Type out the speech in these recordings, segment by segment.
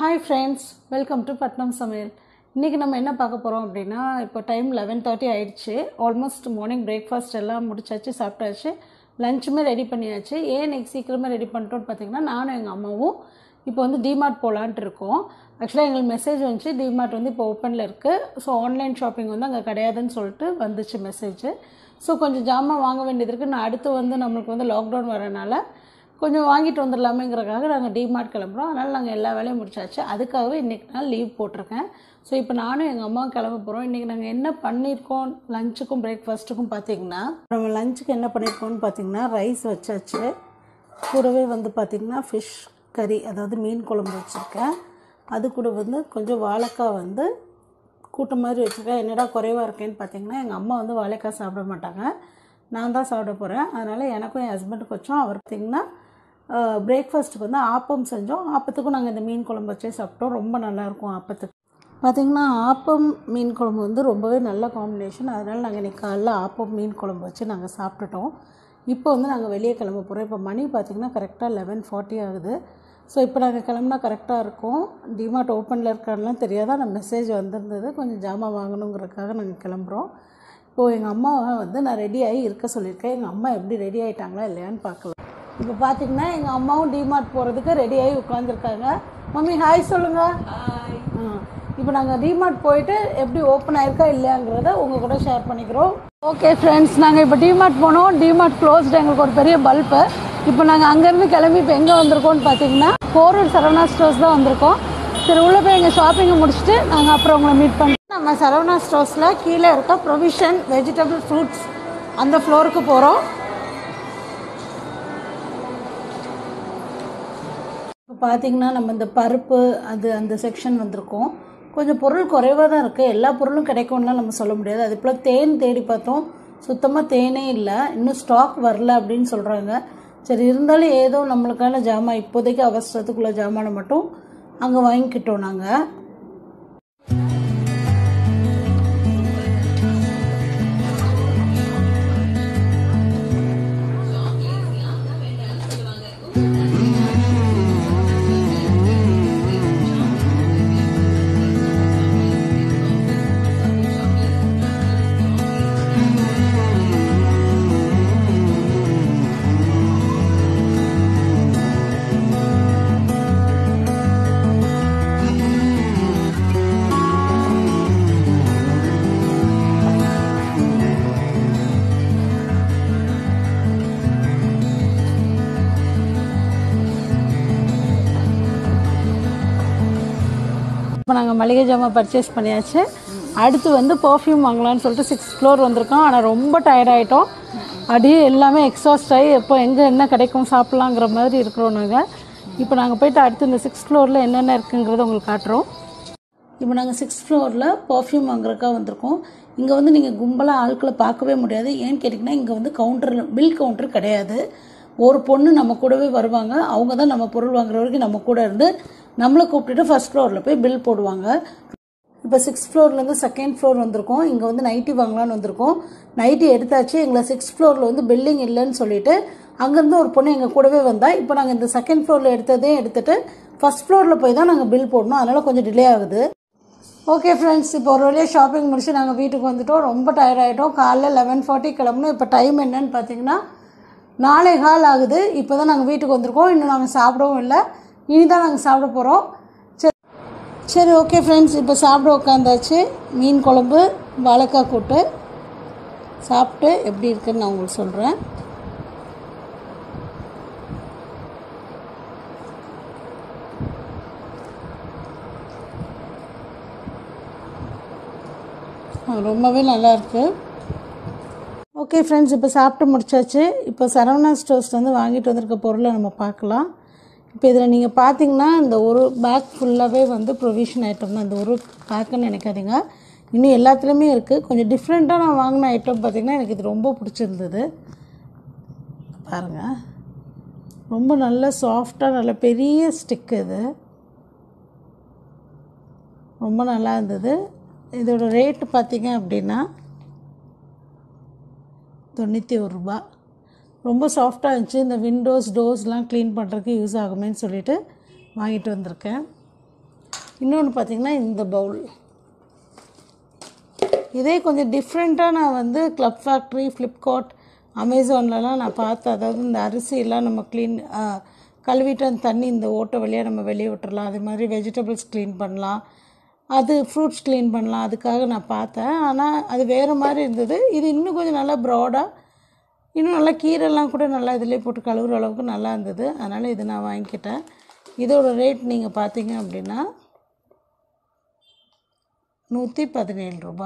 hi friends welcome to Patnam சமையல் இன்றைக்கி நம்ம என்ன பார்க்க போகிறோம் அப்படின்னா இப்போ டைம் லெவன் தேர்ட்டி ஆயிடுச்சு ஆல்மோஸ்ட் மார்னிங் பிரேக்ஃபாஸ்ட் எல்லாம் முடிச்சாச்சு சாப்பிட்டாச்சு லஞ்சுமே ரெடி பண்ணியாச்சு ஏன் இன்னைக்கு சீக்கிரமாக ரெடி பண்ணிட்டோம்னு பார்த்தீங்கன்னா நானும் எங்கள் அம்மாவும் இப்போ வந்து டிமார்ட் போகலான்ட்டு இருக்கோம் ஆக்சுவலாக எங்களுக்கு மெசேஜ் வந்துச்சு டிமார்ட் வந்து இப்போ ஓப்பனில் இருக்குது ஸோ ஆன்லைன் ஷாப்பிங் வந்து அங்கே கிடையாதுன்னு சொல்லிட்டு வந்துச்சு மெசேஜ் ஸோ கொஞ்சம் ஜாமான் வாங்க வேண்டியது இருக்குது நான் அடுத்து வந்து நம்மளுக்கு வந்து லாக்டவுன் வரனால கொஞ்சம் வாங்கிட்டு வந்துடலாமேங்கிறக்காக நாங்கள் டிமார்ட் கிளம்புறோம் அதனால் நாங்கள் எல்லா வேலையும் முடிச்சாச்சு அதுக்காகவே இன்றைக்கி நாள் லீவ் போட்டிருக்கேன் ஸோ இப்போ நானும் எங்கள் அம்மாவும் கிளம்ப போகிறோம் இன்றைக்கி நாங்கள் என்ன பண்ணியிருக்கோம் லஞ்சுக்கும் பிரேக்ஃபாஸ்ட்டுக்கும் பார்த்தீங்கன்னா நம்ம லஞ்சுக்கு என்ன பண்ணியிருக்கோம்னு பார்த்தீங்கன்னா ரைஸ் வச்சாச்சு கூடவே வந்து பார்த்திங்கன்னா ஃபிஷ் கறி அதாவது மீன் குழம்பு வச்சுருக்கேன் அது கூட வந்து கொஞ்சம் வாழைக்காய் வந்து கூட்டு மாதிரி வச்சுருக்கேன் என்னடா குறைவாக இருக்கேன்னு பார்த்தீங்கன்னா எங்கள் அம்மா வந்து வாழைக்காய் சாப்பிட மாட்டாங்க நான் தான் சாப்பிட போகிறேன் அதனால் எனக்கும் என் ஹஸ்பண்டுக்கு வச்சோம் அவர் பார்த்திங்கன்னா பிரேக்ஃபாஸ்ட்டுக்கு வந்து ஆப்பம் செஞ்சோம் ஆப்பத்துக்கும் நாங்கள் இந்த மீன் குழம்பு வச்சே சாப்பிட்டோம் ரொம்ப நல்லாயிருக்கும் ஆப்பத்துக்கு பார்த்திங்கன்னா ஆப்பம் மீன் குழம்பு வந்து ரொம்பவே நல்ல காம்பினேஷன் அதனால் நாங்கள் இன்றைக்கி காலைல ஆப்பம் மீன் குழம்பு வச்சு நாங்கள் சாப்பிட்டுட்டோம் இப்போ வந்து நாங்கள் வெளியே கிளம்ப போகிறோம் இப்போ மணி பார்த்திங்கன்னா கரெக்டாக லெவன் ஃபார்ட்டி ஆகுது ஸோ இப்போ நாங்கள் கிளம்புனா கரெக்டாக இருக்கும் டிமார்ட் ஓப்பனில் இருக்கான்லாம் தெரியாத அந்த மெசேஜ் வந்திருந்தது கொஞ்சம் ஜாமான் வாங்கணுங்கிறதுக்காக நாங்கள் கிளம்புறோம் இப்போது எங்கள் அம்மாவை வந்து நான் ரெடி ஆகி இருக்க சொல்லியிருக்கேன் எங்கள் அம்மா எப்படி ரெடி ஆகிட்டாங்களா இல்லையான்னு பார்க்கலாம் இப்போ பார்த்தீங்கன்னா எங்கள் அம்மாவும் டிமார்ட் போகிறதுக்கு ரெடி ஆகி உட்காந்துருக்காங்க மம்மி ஹாய் சொல்லுங்கள் ஆ இப்போ நாங்கள் டிமார்ட் போயிட்டு எப்படி ஓப்பன் ஆயிருக்கா இல்லையாங்கிறத உங்கள் கூட ஷேர் பண்ணிக்கிறோம் ஓகே ஃப்ரெண்ட்ஸ் நாங்கள் இப்போ டிமார்ட் போனோம் டிமார்ட் க்ளோஸ்டு எங்களுக்கு ஒரு பெரிய பல்பு இப்போ நாங்கள் அங்கேருந்து கிளம்பி இப்போ எங்கே வந்திருக்கோம்னு பார்த்தீங்கன்னா போரூர் சரவணா ஸ்டோர்ஸ் தான் வந்திருக்கோம் சரி உள்ளே போய் எங்கள் ஷாப்பிங்கை முடிச்சுட்டு நாங்கள் அப்புறம் உங்களை மீட் பண்ணுறோம் நம்ம சரவணா ஸ்டோர்ஸில் கீழே இருக்க ப்ரொவிஷன் வெஜிடபிள் ஃப்ரூட்ஸ் அந்த ஃப்ளோருக்கு போகிறோம் இப்போ பார்த்தீங்கன்னா நம்ம இந்த பருப்பு அது அந்த செக்ஷன் வந்திருக்கோம் கொஞ்சம் பொருள் குறைவாக தான் இருக்குது எல்லா பொருளும் கிடைக்கும்லாம் நம்ம சொல்ல முடியாது அது போல் தேன் தேடி பார்த்தோம் சுத்தமாக தேனே இல்லை இன்னும் ஸ்டாக் வரல அப்படின்னு சொல்கிறாங்க சரி இருந்தாலும் ஏதோ நம்மளுக்கான ஜாமான் இப்போதைக்கு அவசரத்துக்குள்ள ஜாமானை மட்டும் அங்கே வாங்கிக்கிட்டோம் நாங்கள் இப்போ நாங்கள் மளிகை ஜாமான் பர்ச்சேஸ் பண்ணியாச்சு அடுத்து வந்து பர்ஃப்யூம் வாங்கலாம்னு சொல்லிட்டு சிக்ஸ் ஃப்ளோர் வந்திருக்கோம் ஆனால் ரொம்ப டயர்ட் ஆகிட்டோம் அப்படியே எல்லாமே எக்ஸாஸ்ட் ஆகி எப்போ எங்கே என்ன கிடைக்கும் சாப்பிட்லாங்கிற மாதிரி இருக்கிறோம் நாங்கள் இப்போ நாங்கள் போயிட்டு அடுத்து இந்த சிக்ஸ் ஃப்ளோரில் என்னென்ன இருக்குங்கிறத உங்களுக்கு காட்டுறோம் இப்போ நாங்கள் சிக்ஸ் ஃப்ளோரில் பர்ஃப்யூம் வாங்குறதுக்கா வந்திருக்கோம் இங்கே வந்து நீங்கள் கும்பலாக ஆட்களை பார்க்கவே முடியாது ஏன்னு கேட்டிங்கன்னா இங்கே வந்து கவுண்டரில் பில் கவுண்டர் கிடையாது ஒரு பொண்ணு நம்ம கூடவே வருவாங்க அவங்க தான் நம்ம பொருள் வாங்குற வரைக்கும் நம்ம கூட இருந்து நம்மளை கூப்பிட்டுட்டு ஃபர்ஸ்ட் ஃப்ளோரில் போய் பில் போடுவாங்க இப்போ சிக்ஸ் ஃப்ளோர்லேருந்து செகண்ட் ஃப்ளோர் வந்திருக்கோம் இங்கே வந்து நைட்டி வாங்கலான்னு வந்திருக்கோம் நைட்டி எடுத்தாச்சு எங்களை சிக்ஸ் ஃப்ளோரில் வந்து பில்டிங் இல்லைன்னு சொல்லிட்டு அங்கேருந்து ஒரு பொண்ணு எங்கள் கூடவே வந்தால் இப்போ நாங்கள் இந்த செகண்ட் ஃப்ளோரில் எடுத்ததே எடுத்துட்டு ஃபர்ஸ்ட் ஃப்ளோரில் போய் தான் நாங்கள் பில் போடணும் அதனால் கொஞ்சம் டிலே ஆகுது ஓகே ஃப்ரெண்ட்ஸ் இப்போ ஒரு வழியாக ஷாப்பிங் முடிச்சு நாங்கள் வீட்டுக்கு வந்துட்டோம் ரொம்ப டயர்ட் ஆகிட்டோம் காலைல லெவன் ஃபார்ட்டி கிளம்பணும் இப்போ டைம் என்னன்னு பார்த்தீங்கன்னா நாளை கால் ஆகுது இப்போ தான் நாங்கள் வீட்டுக்கு வந்திருக்கோம் இன்னும் நாங்கள் சாப்பிடவும் இல்லை இனி தான் நாங்கள் சாப்பிட போகிறோம் சரி சரி ஓகே ஃப்ரெண்ட்ஸ் இப்போ சாப்பிட உட்காந்தாச்சு மீன் குழம்பு வாழைக்காய் கூட்டு சாப்பிட்டு எப்படி இருக்குன்னு நான் உங்களுக்கு சொல்கிறேன் ரொம்பவே நல்லா இருக்கு ஓகே ஃப்ரெண்ட்ஸ் இப்போ சாப்பிட்டு முடிச்சாச்சு இப்போ சரவணா ஸ்டோர்ஸ்லேருந்து வாங்கிட்டு வந்திருக்க பொருளை நம்ம பார்க்கலாம் இப்போ இதில் நீங்கள் பார்த்தீங்கன்னா இந்த ஒரு பேக் ஃபுல்லாகவே வந்து ப்ரொவிஷன் ஐட்டம் தான் இந்த ஒரு பேக்குன்னு நினைக்காதீங்க இன்னும் எல்லாத்துலேயுமே இருக்குது கொஞ்சம் டிஃப்ரெண்ட்டாக நான் வாங்கின ஐட்டம் பார்த்திங்கன்னா எனக்கு இது ரொம்ப பிடிச்சிருந்தது பாருங்கள் ரொம்ப நல்ல சாஃப்டாக நல்ல பெரிய ஸ்டிக் இது ரொம்ப நல்லா இருந்தது இதோட ரேட்டு பார்த்தீங்க அப்படின்னா தொண்ணூற்றி ஒரு ரூபா ரொம்ப சாஃப்டாக இருந்துச்சு இந்த விண்டோஸ் டோர்ஸ்லாம் க்ளீன் பண்ணுறதுக்கு யூஸ் ஆகுமேன்னு சொல்லிட்டு வாங்கிட்டு வந்திருக்கேன் இன்னொன்று பார்த்தீங்கன்னா இந்த பவுல் இதே கொஞ்சம் டிஃப்ரெண்ட்டாக நான் வந்து கிளப் ஃபேக்ட்ரி ஃப்ளிப்கார்ட் அமேசான்லலாம் நான் பார்த்தேன் அதாவது இந்த அரிசியெல்லாம் நம்ம க்ளீன் கழுவிட்டு அந்த தண்ணி இந்த ஓட்டை வழியாக நம்ம வெளியே விட்டுறலாம் அதே மாதிரி வெஜிடபிள்ஸ் க்ளீன் பண்ணலாம் அது ஃப்ரூட்ஸ் க்ளீன் பண்ணலாம் அதுக்காக நான் பார்த்தேன் ஆனால் அது வேறு மாதிரி இருந்தது இது இன்னும் கொஞ்சம் நல்லா ப்ராடாக இன்னும் நல்லா கீரைலாம் கூட நல்லா இதிலே போட்டு கழுவுற அளவுக்கு நல்லா இருந்தது அதனால் இது நான் வாங்கிக்கிட்டேன் இதோட ரேட் நீங்கள் பார்த்தீங்க அப்படின்னா நூற்றி பதினேழு ரூபா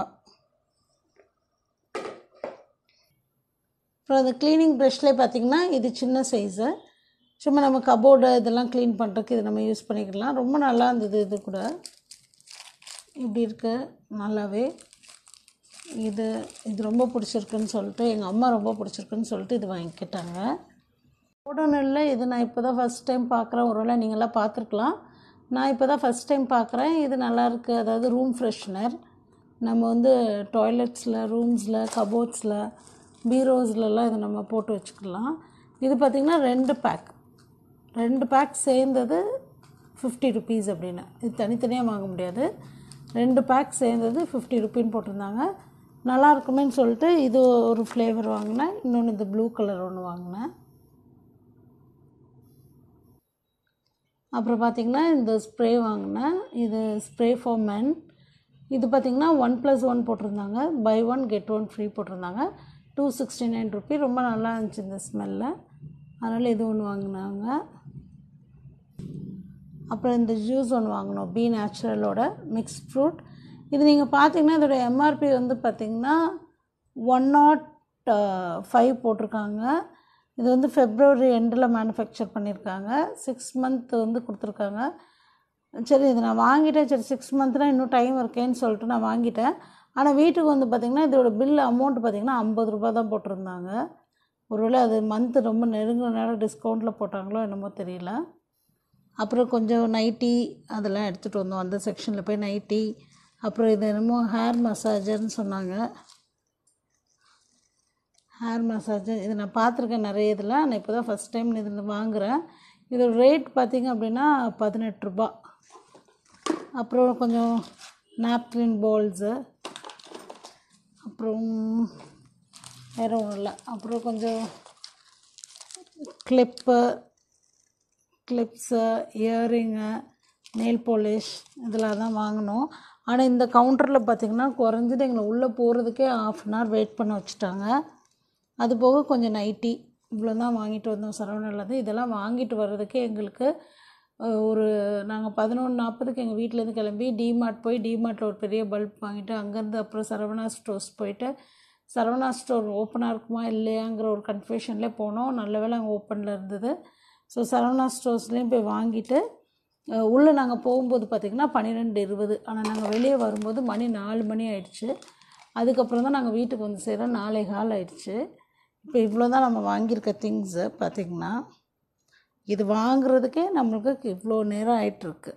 அப்புறம் அந்த க்ளீனிங் ப்ரஷ்லேயே பார்த்தீங்கன்னா இது சின்ன சைஸு சும்மா நம்ம கபோர்டு இதெல்லாம் க்ளீன் பண்ணுறதுக்கு இது நம்ம யூஸ் பண்ணிக்கலாம் ரொம்ப நல்லா இருந்தது இது கூட இப்படி இருக்கு நல்லாவே இது இது ரொம்ப பிடிச்சிருக்குன்னு சொல்லிட்டு எங்கள் அம்மா ரொம்ப பிடிச்சிருக்குன்னு சொல்லிட்டு இது வாங்கிக்கிட்டாங்க போடணும் இல்லை இது நான் இப்போ தான் ஃபஸ்ட் டைம் பார்க்குறேன் ஒருவேளை நீங்களாம் பார்த்துருக்கலாம் நான் இப்போ தான் ஃபஸ்ட் டைம் பார்க்குறேன் இது நல்லாயிருக்கு அதாவது ரூம் ஃப்ரெஷ்னர் நம்ம வந்து டாய்லெட்ஸில் ரூம்ஸில் கபோர்ட்ஸில் பீரோஸ்லலாம் இதை நம்ம போட்டு வச்சுக்கலாம் இது பார்த்திங்கன்னா ரெண்டு பேக் ரெண்டு பேக் சேர்ந்தது ஃபிஃப்டி ருபீஸ் அப்படின்னு இது தனித்தனியாக வாங்க முடியாது ரெண்டு பேக் சேர்ந்தது ஃபிஃப்டி ருப்பின்னு போட்டிருந்தாங்க நல்லா இருக்குமேன்னு சொல்லிட்டு இது ஒரு ஃப்ளேவர் வாங்கினேன் இன்னொன்று இந்த ப்ளூ கலர் ஒன்று வாங்கினேன் அப்புறம் பார்த்திங்கன்னா இந்த ஸ்ப்ரே வாங்கினேன் இது ஸ்ப்ரே ஃபார் மென் இது பார்த்திங்கன்னா ஒன் ப்ளஸ் ஒன் போட்டிருந்தாங்க buy one get one free போட்டிருந்தாங்க டூ சிக்ஸ்டி நைன் ருபி ரொம்ப நல்லா இருந்துச்சு இந்த ஸ்மெல்ல அதனால் இது ஒன்று வாங்கினாங்க அப்புறம் இந்த ஜூஸ் ஒன்று வாங்கினோம் பி நேச்சுரலோட மிக்ஸ் ஃப்ரூட் இது நீங்கள் பார்த்தீங்கன்னா இதோட எம்ஆர்பி வந்து பார்த்திங்கன்னா ஒன் நாட் ஃபைவ் போட்டிருக்காங்க இது வந்து ஃபெப்ரவரி எண்டில் மேனுஃபேக்சர் பண்ணியிருக்காங்க சிக்ஸ் மந்த் வந்து கொடுத்துருக்காங்க சரி இது நான் வாங்கிட்டேன் சரி சிக்ஸ் மந்த்னால் இன்னும் டைம் இருக்கேன்னு சொல்லிட்டு நான் வாங்கிட்டேன் ஆனால் வீட்டுக்கு வந்து பார்த்திங்கன்னா இதோட பில் அமௌண்ட் பார்த்திங்கன்னா ஐம்பது ரூபா தான் போட்டிருந்தாங்க ஒருவேளை அது மந்த்து ரொம்ப நெருங்கின நேரம் டிஸ்கவுண்ட்டில் போட்டாங்களோ என்னமோ தெரியல அப்புறம் கொஞ்சம் நைட்டி அதெல்லாம் எடுத்துகிட்டு வந்தோம் அந்த செக்ஷனில் போய் நைட்டி அப்புறம் இது என்னமோ ஹேர் மசாஜர்னு சொன்னாங்க ஹேர் மசாஜர் இது நான் பார்த்துருக்கேன் நிறைய இதில் நான் இப்போ தான் ஃபஸ்ட் டைம் இதில் வாங்குகிறேன் இதோட ரேட் பார்த்திங்க அப்படின்னா பதினெட்டு ரூபா அப்புறம் கொஞ்சம் நாப்கின் பவுல்ஸு அப்புறம் வேறு ஒன்றும் இல்லை அப்புறம் கொஞ்சம் clip clips earring nail polish இதெல்லாம் தான் வாங்கினோம் ஆனால் இந்த கவுண்டரில் பார்த்திங்கன்னா குறைஞ்சது எங்களை உள்ளே போகிறதுக்கே ஆஃப் அன் ஹவர் வெயிட் பண்ண வச்சுட்டாங்க அது போக கொஞ்சம் நைட்டி இவ்வளோ தான் வாங்கிட்டு வந்தோம் சரவணிலேருந்து இதெல்லாம் வாங்கிட்டு வர்றதுக்கே எங்களுக்கு அஹ், ஒரு நாங்கள் பதினொன்று நாற்பதுக்கு எங்கள் வீட்டிலேருந்து கிளம்பி டிமார்ட் போய் டிமார்ட்டில் ஒரு பெரிய பல்ப் வாங்கிட்டு அங்கேருந்து அப்புறம் சரவணா ஸ்டோர்ஸ் போயிட்டு சரவணா ஸ்டோர் ஓப்பனாக இருக்குமா இல்லையாங்கிற ஒரு கன்ஃபியூஷன்லேயே போனோம் நல்ல வேளை அங்கே ஓப்பனில் இருந்தது ஸோ சரவணா ஸ்டோர்ஸ்லேயும் போய் வாங்கிட்டு அஹ், உள்ளே நாங்கள் போகும்போது பார்த்திங்கன்னா பன்னிரெண்டு இருபது ஆனால் நாங்கள் வெளியே வரும்போது மணி நாலு மணி ஆயிடுச்சு அதுக்கப்புறம் தான் நாங்கள் வீட்டுக்கு வந்து சேர நாளை கால் ஆயிடுச்சு இப்போ இவ்வளோ தான் நம்ம வாங்கியிருக்க திங்ஸு பார்த்திங்கன்னா இது வாங்குறதுக்கே நம்மளுக்கு இவ்வளோ நேரம் ஆயிட்டிருக்கு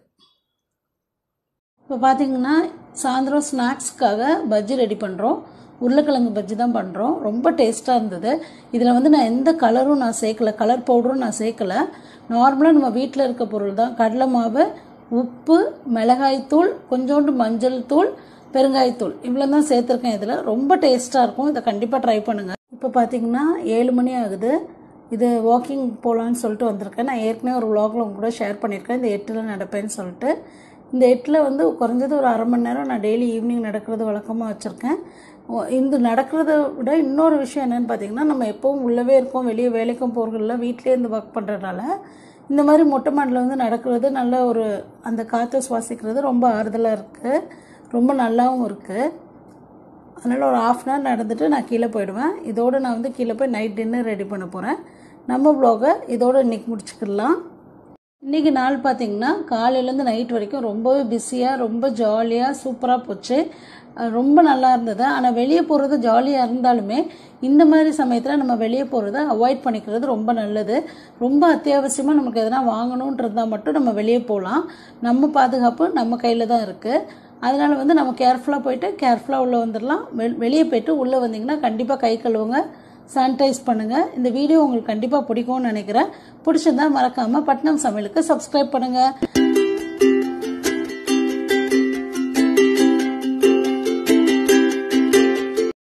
இப்போ பார்த்தீங்கன்னா சாயந்தரம் ஸ்நாக்ஸ்க்காக பஜ்ஜி ரெடி பண்ணுறோம் உருளைக்கிழங்கு பஜ்ஜி தான் பண்ணுறோம் ரொம்ப டேஸ்ட்டாக இருந்தது இதில் வந்து நான் எந்த கலரும் நான் சேர்க்கல கலர் பவுடரும் நான் சேர்க்கல நார்மலாக நம்ம வீட்டில் இருக்க பொருள் தான் கடலை மாவு உப்பு மிளகாய்த்தூள் கொஞ்சோண்டு மஞ்சள் தூள் பெருங்காயத்தூள் இவ்வளோ தான் சேர்த்துருக்கேன் இதில் ரொம்ப டேஸ்ட்டாக இருக்கும் இதை கண்டிப்பாக ட்ரை பண்ணுங்கள் இப்போ பார்த்தீங்கன்னா ஏழு மணி ஆகுது இது வாக்கிங் போகலான்னு சொல்லிட்டு வந்திருக்கேன் நான் ஏற்கனவே ஒரு vlogல உங்க கூட ஷேர் பண்ணியிருக்கேன் இந்த எட்டில் நடப்பேன்னு சொல்லிட்டு இந்த எட்டில் வந்து குறைஞ்சது ஒரு அரை மணி நேரம் நான் டெய்லி ஈவினிங் நடக்கிறது வழக்கமாக வச்சுருக்கேன் ஓ, இந்த நடக்கிறத விட இன்னொரு விஷயம் என்னென்னு பார்த்தீங்கன்னா நம்ம எப்பவும் உள்ளவே இருக்கோம் வெளியே வேலைக்கும் போகிறதில்ல வீட்டிலே இருந்து ஒர்க் பண்ணுறதுனால இந்த மாதிரி மொட்டை மாடியில் வந்து நடக்கிறது நல்ல ஒரு அந்த காற்றை சுவாசிக்கிறது ரொம்ப ஆறுதலாக இருக்குது ரொம்ப நல்லாவும் இருக்குது அதனால் ஒரு ஆஃப் அன் ஹவர் நடந்துட்டு நான் கீழே போயிடுவேன் இதோடு நான் வந்து கீழே போய் நைட் டின்னர் ரெடி பண்ண போகிறேன் நம்ம ப்ளாகை இதோடு இன்றைக்கி முடிச்சுக்கலாம் இன்றைக்கி நாள் பார்த்தீங்கன்னா காலையிலேருந்து நைட் வரைக்கும் ரொம்பவே பிஸியாக ரொம்ப ஜாலியாக சூப்பராக போச்சு அஹ் ரொம்ப நல்லா இருந்தது ஆனால் வெளியே போகிறது ஜாலியாக இருந்தாலுமே இந்த மாதிரி சமயத்தில் நம்ம வெளியே போகிறத அவாய்ட் பண்ணிக்கிறது ரொம்ப நல்லது ரொம்ப அத்தியாவசியமாக நமக்கு எதனா வாங்கணுன்ட்டு இருந்தால் மட்டும் நம்ம வெளியே போகலாம் நம்ம பாதுகாப்பு நம்ம கையில் தான் இருக்குது அதனால வந்து நம்ம கேர்ஃபுல்லாக போயிட்டு கேர்ஃபுல்லாக உள்ளே வந்துடலாம் வெ வெளியே போயிட்டு உள்ளே வந்தீங்கன்னா கண்டிப்பாக கை கழுவுங்க சானிடைஸ் பண்ணுங்கள் இந்த வீடியோ உங்களுக்கு கண்டிப்பாக பிடிக்கும்னு நினைக்கிறேன் பிடிச்சிருந்தா மறக்காமல் பட்னம் சமையலுக்கு சப்ஸ்கிரைப் பண்ணுங்கள்